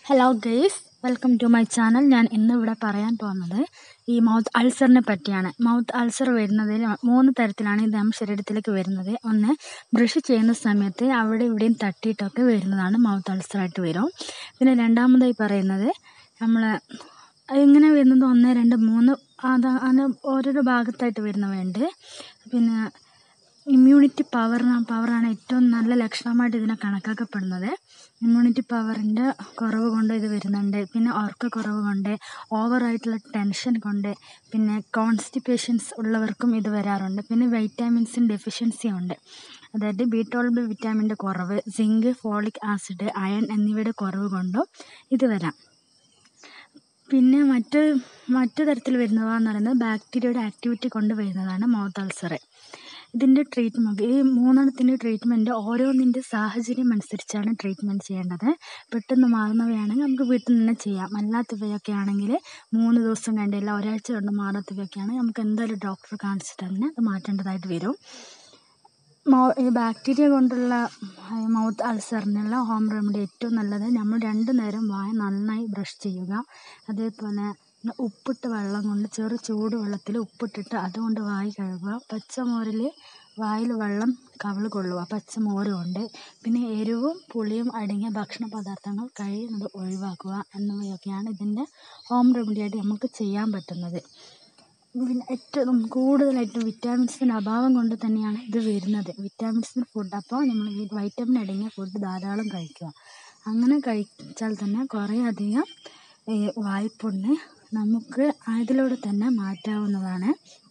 hello guys welcome to my channel ഞാൻ ഇന്ന് ഇവിടെ പറയാൻ പോകുന്നത് ഈ മൗത്ത് അൾസറിനെ പറ്റിയാണ് മൗത്ത് അൾസർ വരുന്നതിൽ മൂന്ന് തരത്തിലാണ് ഇത് നമ്മുടെ ശരീരത്തിലേക്ക് വരുന്നത് ഒന്ന് ബ്രഷ് ചെയ്യുന്ന സമയത്ത് അവിടെ ഇവിടെയും തട്ടിയിട്ടൊക്കെ വരുന്നതാണ് മൗത്ത് അൾസറായിട്ട് വരും പിന്നെ രണ്ടാമതായി പറയുന്നത് നമ്മൾ ഇങ്ങനെ വരുന്നത് ഒന്ന് രണ്ട് മൂന്ന് അത് അത് ഓരോരോ ഭാഗത്തായിട്ട് വരുന്നവയുണ്ട് പിന്നെ ഇമ്മ്യൂണിറ്റി പവറിന് പവറാണ് ഏറ്റവും നല്ല ലക്ഷണമായിട്ട് ഇതിനെ കണക്കാക്കപ്പെടുന്നത് ഇമ്മ്യൂണിറ്റി പവറിൻ്റെ കുറവ് കൊണ്ട് ഇത് വരുന്നുണ്ട് പിന്നെ ഉറക്കക്കുറവ് കൊണ്ട് ഓവറായിട്ടുള്ള ടെൻഷൻ കൊണ്ട് പിന്നെ കോൺസ്റ്റിപ്പേഷൻസ് ഉള്ളവർക്കും ഇത് വരാറുണ്ട് പിന്നെ വൈറ്റാമിൻസിൻ്റെ ഡെഫിഷ്യൻസി ഉണ്ട് അതായത് ബി ട്വൽവ് വിറ്റാമിൻ്റെ കുറവ് സിങ്ക് ഫോളിക് ആസിഡ് അയൺ എന്നിവയുടെ കുറവ് കൊണ്ടും ഇത് വരാം പിന്നെ മറ്റ് മറ്റു തരത്തിൽ വരുന്നവ എന്ന് പറയുന്നത് ബാക്ടീരിയയുടെ ആക്ടിവിറ്റി കൊണ്ട് വരുന്നതാണ് മൗത്ത് അൾസർ ഇതിൻ്റെ ട്രീറ്റ്മെൻറ്റ് ഈ മൂന്നെണ്ണത്തിൻ്റെ ട്രീറ്റ്മെൻറ്റ് ഓരോന്നിൻ്റെ സാഹചര്യം അനുസരിച്ചാണ് ട്രീറ്റ്മെൻറ്റ് ചെയ്യേണ്ടത് പെട്ടെന്ന് മാറുന്നവയാണെങ്കിൽ നമുക്ക് വീട്ടിൽ നിന്ന് ചെയ്യാം അല്ലാത്തവയൊക്കെ ആണെങ്കിൽ മൂന്ന് ദിവസം കണ്ടില്ല ഒരാഴ്ച കൊണ്ട് മാറാത്തവയൊക്കെയാണെങ്കിൽ നമുക്ക് എന്തായാലും ഡോക്ടറെ കാണിച്ചിട്ട് തന്നെ അത് മാറ്റേണ്ടതായിട്ട് വരും മൗ ഈ ബാക്ടീരിയ കൊണ്ടുള്ള മൗത്ത് അൾസറിനുള്ള ഹോം റെമഡി ഏറ്റവും നല്ലത് നമ്മൾ രണ്ട് നേരം വായ നന്നായി ബ്രഷ് ചെയ്യുക അതേപോലെ ഉപ്പിട്ട വെള്ളം കൊണ്ട് ചെറു ചൂട് വെള്ളത്തിൽ ഉപ്പിട്ടിട്ട് അതുകൊണ്ട് വായ കഴുകുക പച്ചമോരിൽ വായിൽ വെള്ളം കവിൾ കൊള്ളുക പച്ചമോര് കൊണ്ട് പിന്നെ എരിവും പുളിയും അടങ്ങിയ ഭക്ഷണ പദാർത്ഥങ്ങൾ കഴിയുന്നത് ഒഴിവാക്കുക എന്നിവയൊക്കെയാണ് ഇതിൻ്റെ ഹോം റെമഡിയായിട്ട് നമുക്ക് ചെയ്യാൻ പറ്റുന്നത് പിന്നെ ഏറ്റവും കൂടുതലായിട്ടും വിറ്റാമിൻസിൻ്റെ അഭാവം കൊണ്ട് തന്നെയാണ് ഇത് വരുന്നത് വിറ്റാമിൻസിൻ്റെ ഫുഡ് അപ്പോൾ നമ്മൾ വൈറ്റമിൻ അടങ്ങിയ ഫുഡ് ധാരാളം കഴിക്കുക അങ്ങനെ കഴിച്ചാൽ തന്നെ കുറേ അധികം ഈ വായ്പുണ്ണ് നമുക്ക് അതിലൂടെ തന്നെ മാറ്റാവുന്നതാണ്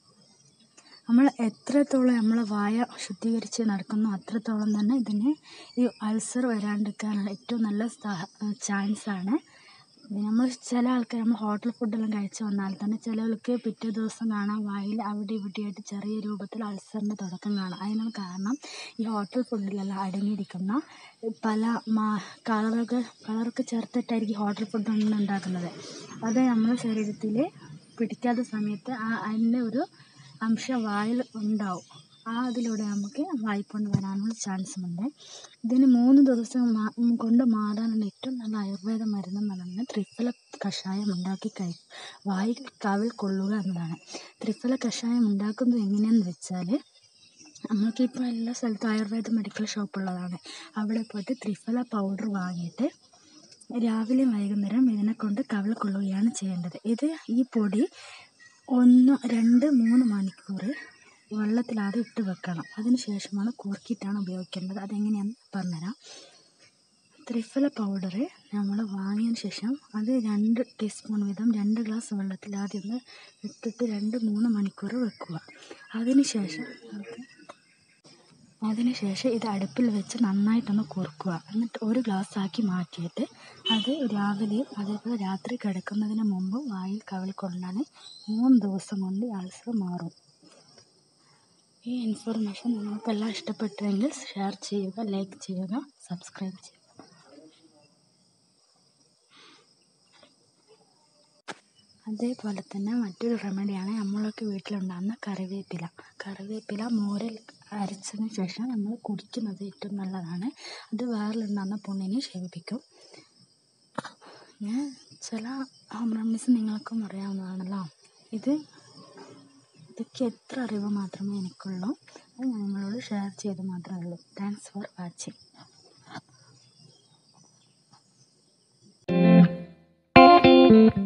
നമ്മൾ എത്രത്തോളം നമ്മൾ വായ ശുദ്ധീകരിച്ച് നടക്കുന്നോ അത്രത്തോളം തന്നെ ഇതിന് ഈ അൾസർ വരാണ്ടിരിക്കാനുള്ള ഏറ്റവും നല്ല ചാൻസാണ് നമ്മൾ ചില ആൾക്കാർ നമ്മൾ ഹോട്ടൽ ഫുഡെല്ലാം കഴിച്ച് വന്നാൽ തന്നെ ചിലർക്ക് പിറ്റേ ദിവസം കാണാം വായിൽ അവിടെ ഇവിടെയായിട്ട് ചെറിയ രൂപത്തിൽ അൾസറിൻ്റെ തുടക്കം കാണാം അതിനാണ് കാരണം ഈ ഹോട്ടൽ ഫുഡിലെല്ലാം അടങ്ങിയിരിക്കുന്ന പല മാ കളറൊക്കെ കളറൊക്കെ ചേർത്തിട്ടായിരിക്കും ഹോട്ടൽ ഫുഡൊന്നും ഉണ്ടാക്കുന്നത് അത് നമ്മുടെ ശരീരത്തിൽ പിടിക്കാത്ത സമയത്ത് ആ അതിൻ്റെ ഒരു അംശം വായിൽ ഉണ്ടാവും ആ അതിലൂടെ നമുക്ക് വായ്പുണ്ണ് വരാനുള്ള ചാൻസുമുണ്ട് ഇതിന് മൂന്ന് ദിവസം കൊണ്ട് മാറാനുള്ള ഏറ്റവും നല്ല ആയുർവേദ മരുന്ന് എന്ന് പറയുന്നത് ത്രിഫല കഷായം ഉണ്ടാക്കി കഴി വായിൽ കവിൾ കൊള്ളുക എന്നതാണ് ത്രിഫല കഷായം ഉണ്ടാക്കുന്നത് എങ്ങനെയാണെന്ന് വെച്ചാൽ നമുക്കിപ്പോൾ എല്ലാ സ്ഥലത്തും ആയുർവേദ മെഡിക്കൽ ഷോപ്പുള്ളതാണ് അവിടെ പോയിട്ട് ത്രിഫല പൗഡർ വാങ്ങിയിട്ട് രാവിലെ വൈകുന്നേരം ഇതിനെ കൊണ്ട് കവിൾ കൊള്ളുകയാണ് ചെയ്യേണ്ടത് ഇത് ഈ പൊടി ഒന്ന് രണ്ട് മൂന്ന് മണിക്കൂർ വെള്ളത്തിൽ ആദ്യം ഇട്ട് വെക്കണം അതിന് ശേഷമാണ് കുറുക്കിയിട്ടാണ് ഉപയോഗിക്കേണ്ടത് അതെങ്ങനെയാണെന്ന് പറഞ്ഞുതരാം ത്രിഫല പൗഡർ നമ്മൾ വാങ്ങിയതിന് ശേഷം അത് രണ്ട് ടീസ്പൂൺ വീതം രണ്ട് ഗ്ലാസ് വെള്ളത്തിൽ ആദ്യം ഒന്ന് ഇട്ടിട്ട് രണ്ട് മൂന്ന് മണിക്കൂർ വെക്കുക അതിന് ശേഷം അതിന് ശേഷം ഇത് അടുപ്പിൽ വെച്ച് നന്നായിട്ടൊന്ന് കുറുക്കുക എന്നിട്ട് ഒരു ഗ്ലാസ് ആക്കി മാറ്റിയിട്ട് അത് രാവിലെയും അതേപോലെ രാത്രി കിടക്കുന്നതിന് മുമ്പ് വായിൽ കവിൾ കൊണ്ടാൽ മൂന്ന് ദിവസം കൊണ്ട് അൾസർ മാറും ഈ ഇൻഫർമേഷൻ നിങ്ങൾക്കെല്ലാം ഇഷ്ടപ്പെട്ടുവെങ്കിൽ ഷെയർ ചെയ്യുക ലൈക്ക് ചെയ്യുക സബ്സ്ക്രൈബ് ചെയ്യുക അതേപോലെ തന്നെ മറ്റൊരു റെമഡിയാണ് നമ്മളൊക്കെ വീട്ടിലുണ്ടാകുന്ന കറിവേപ്പില കറിവേപ്പില മോരിൽ അരച്ചതിന് ശേഷം നമ്മൾ കുടിക്കുന്നത് ഏറ്റവും നല്ലതാണ് അത് വയറിലുണ്ടാകുന്ന പുണ്ണിനെ ശമിപ്പിക്കും ഞാൻ ചില ഹോം റെമഡീസ് നിങ്ങൾക്കും അറിയാവുന്നതാണല്ലോ ഇത് ഇതൊക്കെ എത്ര അറിവ് മാത്രമേ എനിക്കുള്ളൂ അത് ഞാൻ നിങ്ങളോട് ഷെയർ ചെയ്ത് മാത്രമേ ഉള്ളൂ thanks for watching thank you